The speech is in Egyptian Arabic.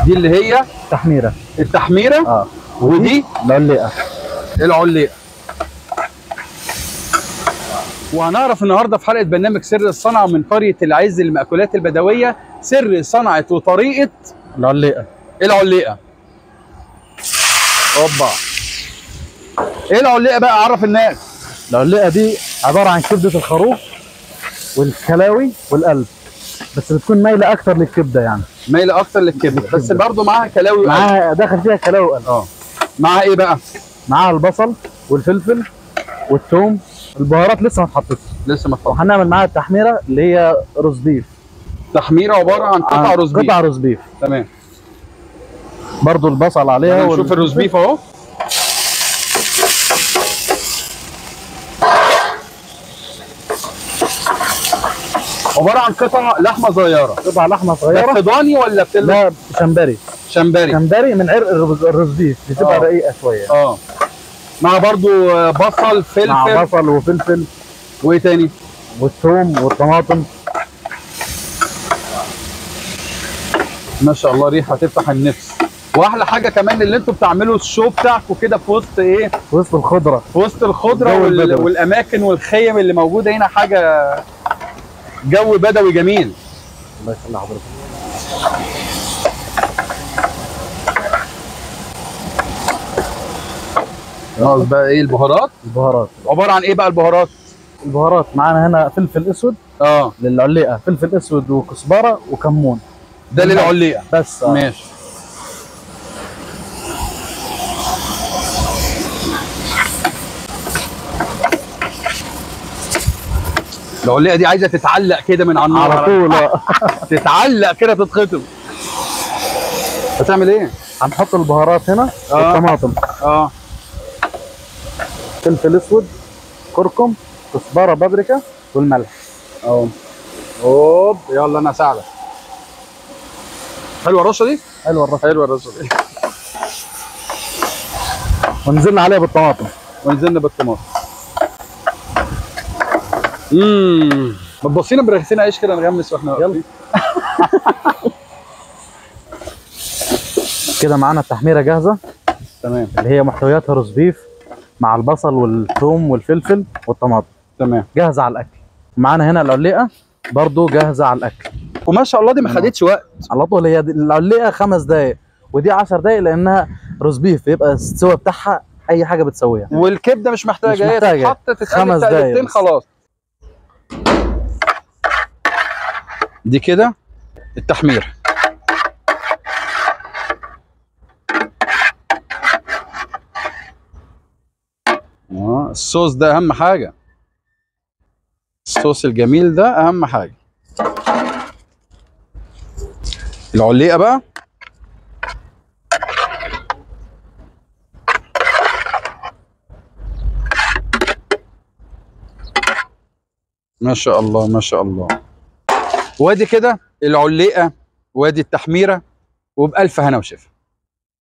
دي اللي هي تحميره التحميره اه ودي العليقه العليقه وهنعرف النهارده في حلقه برنامج سر الصنعه من قريه العز للمأكولات البدويه سر صنعه وطريقه العليقه العليقه اوبا ايه العليقه بقى عرف الناس العليقه دي عباره عن كبده الخروف والكلاوي والقلب بس بتكون مايله اكتر للكبده يعني مايله اكتر للكبده بس برضه معاها كلاوي وقلب. معاها داخل فيها كلاوي وقلب اه معاها ايه بقى معاها البصل والفلفل والثوم البهارات لسه ما اتحطتش لسه ما اتفضل وهنعمل معاها التحميره اللي هي روز بيف تحميره عباره عن قطع عن- روز بيف قطع روز بيف تمام برضو البصل عليها نشوف وال- الروز بيف اهو عباره عن قطع لحمه صغيره قطع لحمه ده صغيره ضاني ولا بتل لا شمبري شمبري شمبري من عرق الروز الروز بيف بتبقى آه. رقيقه شويه اه مع برضو آه، بصل مع فلفل بصل وفلفل وايه تاني والثوم والطماطم ما شاء الله ريحه تفتح النفس واحلى حاجه كمان اللي انتوا بتعملوا الشو بتاعكم كده في وسط ايه في وسط الخضره في وسط الخضره جو وال... البدوي. والاماكن والخيم اللي موجوده هنا حاجه جو بدوي جميل الله يخلي حضرتك خلاص بقى ايه البهارات البهارات عباره عن ايه بقى البهارات البهارات معانا هنا فلفل اسود اه للعليقه فلفل اسود وكزبره وكمون ده للعليقه بس آه. ماشي العليقه دي عايزه تتعلق كده من على النار على طول آه. تتعلق كده تتخطم هتعمل ايه؟ هنحط البهارات هنا آه. والطماطم اه فلفل اسود كركم كزبره بابريكا والملح اهو اوب يلا انا اساعدك حلوه الرشه دي؟ حلوه الرشه حلوه الرشه دي ونزلنا عليها بالطماطم ونزلنا بالطماطم امم ما تبصينا برغيفين عيش كده نغمس واحنا يلا. واقفين. كده معانا التحميره جاهزه تمام اللي هي محتوياتها روز بيف مع البصل والثوم والفلفل والطماطم تمام جاهزه على الاكل معانا هنا العليقه برضو جاهزه على الاكل وما شاء الله دي ما خدتش وقت على طول هي دي- العليقه خمس دقائق ودي 10 دقائق لانها روز بيف يبقى السوا بتاعها اي حاجه بتسويها والكبده مش محتاجه مش هي محتاجة. تتحط تتقلب خمس دقايق تقلبتين بس. خلاص دي كده التحمير اه الصوص ده اهم حاجه الصوص الجميل ده اهم حاجه العليقه بقى ما شاء الله ما شاء الله وادي كده العليقه وادي التحميره وبألف هنا وشفا